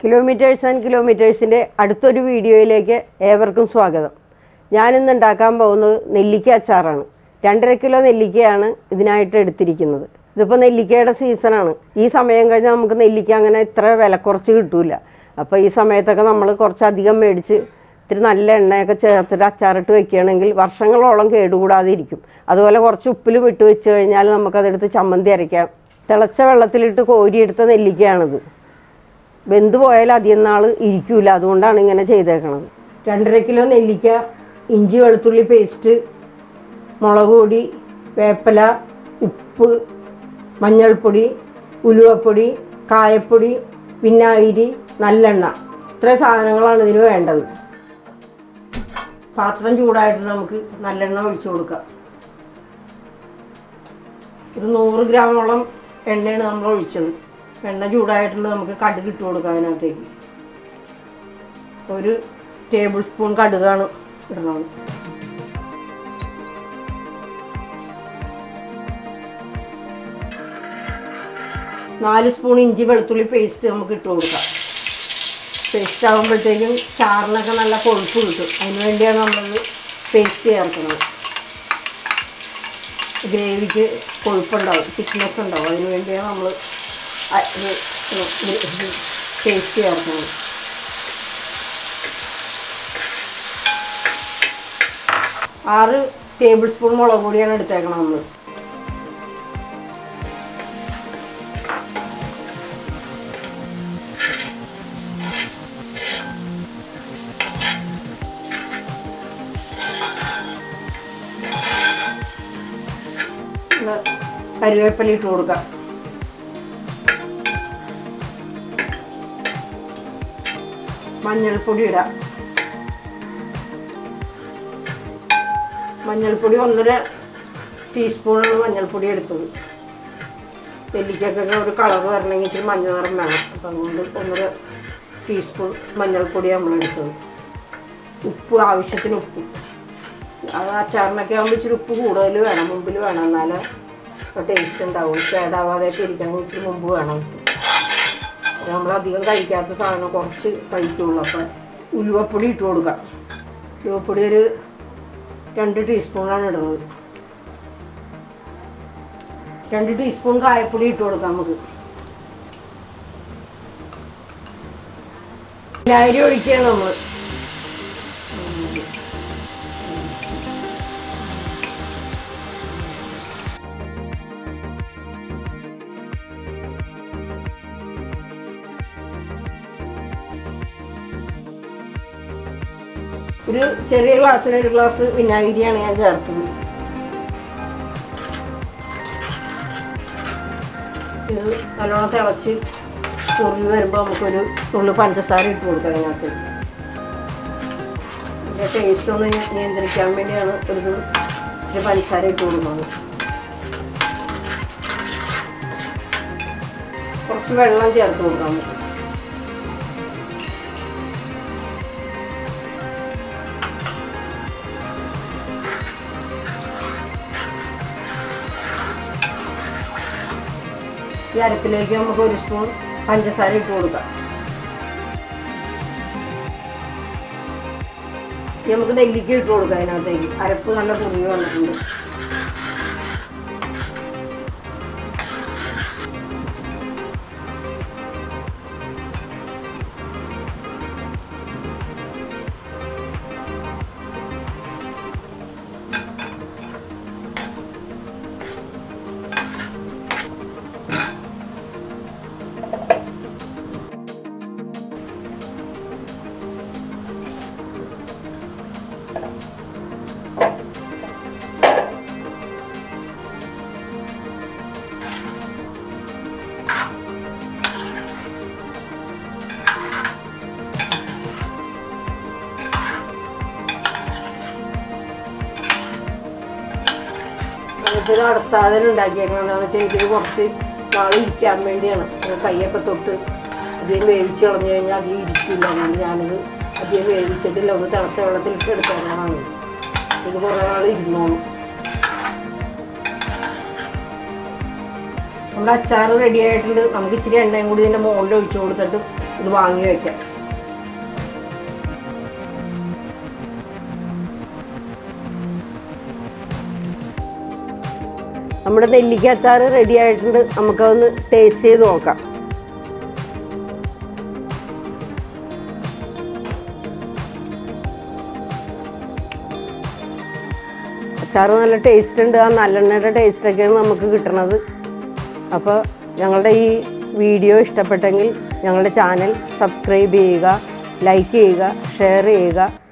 kilometres and കിലോമീറ്റേഴ്സിൻ്റെ അടുത്തൊരു വീഡിയോയിലേക്ക് ഏവർക്കും സ്വാഗതം ഞാനിന്ന് ഉണ്ടാക്കാൻ പോകുന്നത് നെല്ലിക്ക അച്ചാറാണ് രണ്ടര കിലോ നെല്ലിക്കയാണ് ഇതിനായിട്ട് എടുത്തിരിക്കുന്നത് ഇതിപ്പോൾ നെല്ലിക്കയുടെ സീസണാണ് ഈ സമയം കഴിഞ്ഞാൽ നമുക്ക് നെല്ലിക്ക അങ്ങനെ ഇത്ര വില കുറച്ച് കിട്ടൂല അപ്പോൾ ഈ സമയത്തൊക്കെ നമ്മൾ കുറച്ചധികം മേടിച്ച് ഇത്തിരി നല്ല എണ്ണയൊക്കെ ചേർത്തിട്ട് അച്ചാറിട്ട് വെക്കുകയാണെങ്കിൽ വർഷങ്ങളോളം കേടുകൂടാതെ ഇരിക്കും അതുപോലെ കുറച്ച് ഉപ്പിലും ഇട്ട് വെച്ച് കഴിഞ്ഞാൽ നമുക്കതെടുത്ത് ചമ്മന്തി അരയ്ക്കാം തിളച്ച വെള്ളത്തിലിട്ട് കോരിയെടുത്ത നെല്ലിക്കയാണിത് വെന്ത് പോയാൽ അധികം നാൾ ഇരിക്കൂല അതുകൊണ്ടാണ് ഇങ്ങനെ ചെയ്തേക്കണത് രണ്ടര കിലോ നെല്ലിക്ക ഇഞ്ചി വെളുത്തുള്ളി പേസ്റ്റ് മുളക് പൊടി വേപ്പില ഉപ്പ് മഞ്ഞൾപ്പൊടി ഉലുവപ്പൊടി കായപ്പൊടി വിനാഗിരി നല്ലെണ്ണ ഇത്രയും സാധനങ്ങളാണ് ഇതിന് വേണ്ടത് പാത്രം ചൂടായിട്ട് നമുക്ക് നല്ലെണ്ണ ഒഴിച്ചു കൊടുക്കാം ഒരു നൂറ് ഗ്രാമോളം എണ്ണയാണ് നമ്മൾ ഒഴിച്ചത് എണ്ണ ചൂടായിട്ടുണ്ട് നമുക്ക് കടുക് ഇട്ട് കൊടുക്കാം അതിനകത്തേക്ക് ഒരു ടേബിൾ സ്പൂൺ കടുകാണ് ഇടണത് നാല് സ്പൂൺ ഇഞ്ചി വെളുത്തുള്ളി പേസ്റ്റ് നമുക്ക് ഇട്ട് കൊടുക്കാം പേസ്റ്റ് ആകുമ്പോഴത്തേക്കും ചാറിനൊക്കെ നല്ല കൊഴുപ്പ് കിട്ടും അതിന് വേണ്ടിയാണ് നമ്മളത് പേസ്റ്റ് ചേർക്കുന്നത് ഗ്രേവിക്ക് കൊഴുപ്പുണ്ടാവും തിക്നെസ് ഉണ്ടാവും അതിന് വേണ്ടിയാണ് നമ്മൾ പേസ്റ്റ് ചേർക്കുന്നത് ആറ് ടേബിൾ സ്പൂൺ മുളക് പൊടിയാണ് എടുത്തേക്കണം നമ്മൾ കരുവേപ്പില ഇട്ട് കൊടുക്കാം മഞ്ഞൾപ്പൊടി ഇടാം മഞ്ഞൾപ്പൊടി ഒന്നര ടീസ്പൂണാണ് മഞ്ഞൾപ്പൊടി എടുത്തത് നെല്ലിക്കൊക്കെ ഒരു കളർ വരണമെങ്കിൽ ഇച്ചിരി മഞ്ഞ നിറം വേണം അപ്പം അതുകൊണ്ട് ഒന്നര ടീസ്പൂൺ മഞ്ഞൾപ്പൊടി നമ്മൾ എടുത്തത് ഉപ്പ് ആവശ്യത്തിന് ഉപ്പ് അത് അച്ചാറിനൊക്കെ ആകുമ്പോൾ ഇച്ചിരി ഉപ്പ് കൂടുതൽ വേണം മുമ്പിൽ വേണം എന്നാലേ ടേസ്റ്റ് ഉണ്ടാവും കേടാവാതെ ഇരിക്കണം ഇച്ചിരി മുമ്പ് വേണം നമ്മളധികം കഴിക്കാത്ത സാധനം കുറച്ച് കഴിക്കുള്ളൂ അപ്പം ഉലുവപ്പൊടി ഇട്ട് കൊടുക്കാം ഉലുവപ്പൊടി ഒരു രണ്ട് ടീസ്പൂണാണ് ഇടുന്നത് രണ്ട് ടീസ്പൂൺ കായപ്പൊടി ഇട്ട് കൊടുക്കാം നമുക്ക് വിനാഗിരി ഒഴിക്കുകയാണ് നമ്മൾ ഒരു ചെറിയ ഗ്ലാസ്സിന് ഒരു ഗ്ലാസ് വിനാഗിരിയാണ് ഞാൻ ചേർത്തത് ഇത് നല്ലോണം തിളച്ച് കുറുകി വരുമ്പോൾ നമുക്കൊരു തുള്ളി പഞ്ചസാര ഇട്ട് കൊടുക്കാം അതിനകത്ത് ഇതിൻ്റെ ടേസ്റ്റ് ഒന്ന് നിയന്ത്രിക്കാൻ വേണ്ടിയാണ് ഒരു ഇച്ചിരി പഞ്ചസാര ഇട്ട് കൊടുക്കുന്നത് കുറച്ച് വെള്ളം ചേർത്ത് കൊടുക്കാം നമുക്ക് ഈ അരപ്പിലേക്ക് നമുക്ക് ഒരു സ്പൂൺ പഞ്ചസാര ഇട്ട് കൊടുക്കാം ഇനി നമുക്ക് നെല്ലിക്ക ഇട്ട് കൊടുക്കാം അതിനകത്തേക്ക് അരപ്പ് നല്ല കുറുകി വന്നിട്ടുണ്ട് ഇത് നടത്താതെ ഉണ്ടാക്കിയേക്കണെന്ന് വെച്ചാൽ ഇതിൽ കുറച്ച് നാൾ ഇരിക്കാൻ വേണ്ടിയാണ് ഇത് കൈയൊക്കെ തൊട്ട് അധികം വേവിച്ച് കളഞ്ഞു കഴിഞ്ഞാൽ അധികം ഇരിക്കില്ല അതുകൊണ്ട് ഞാനിത് അധികം വേവിച്ചിട്ടില്ല ഒന്ന് തിളച്ച വെള്ളത്തിലിട്ട് എടുത്തേക്കണതാണ് ഇത് കുറേ നാൾ ഇരുന്നോളും നമ്മുടെ അച്ചാർ റെഡി ആയിട്ടുണ്ട് നമുക്ക് ഇച്ചിരി എണ്ണയും കൂടി ഇതിൻ്റെ മുകളിൽ ഒഴിച്ചു കൊടുത്തിട്ട് ഇത് വാങ്ങി വയ്ക്കാം നമ്മുടെ നെല്ലിക്ക അച്ചാർ റെഡി ആയിട്ടുണ്ട് നമുക്കതൊന്ന് ടേസ്റ്റ് ചെയ്ത് നോക്കാം അച്ചാർ നല്ല ടേസ്റ്റ് ഉണ്ട് ആ നല്ലെണ്ണയുടെ ടേസ്റ്റൊക്കെയാണ് നമുക്ക് കിട്ടണത് അപ്പോൾ ഞങ്ങളുടെ ഈ വീഡിയോ ഇഷ്ടപ്പെട്ടെങ്കിൽ ഞങ്ങളുടെ ചാനൽ സബ്സ്ക്രൈബ് ചെയ്യുക ലൈക്ക് ചെയ്യുക ഷെയർ ചെയ്യുക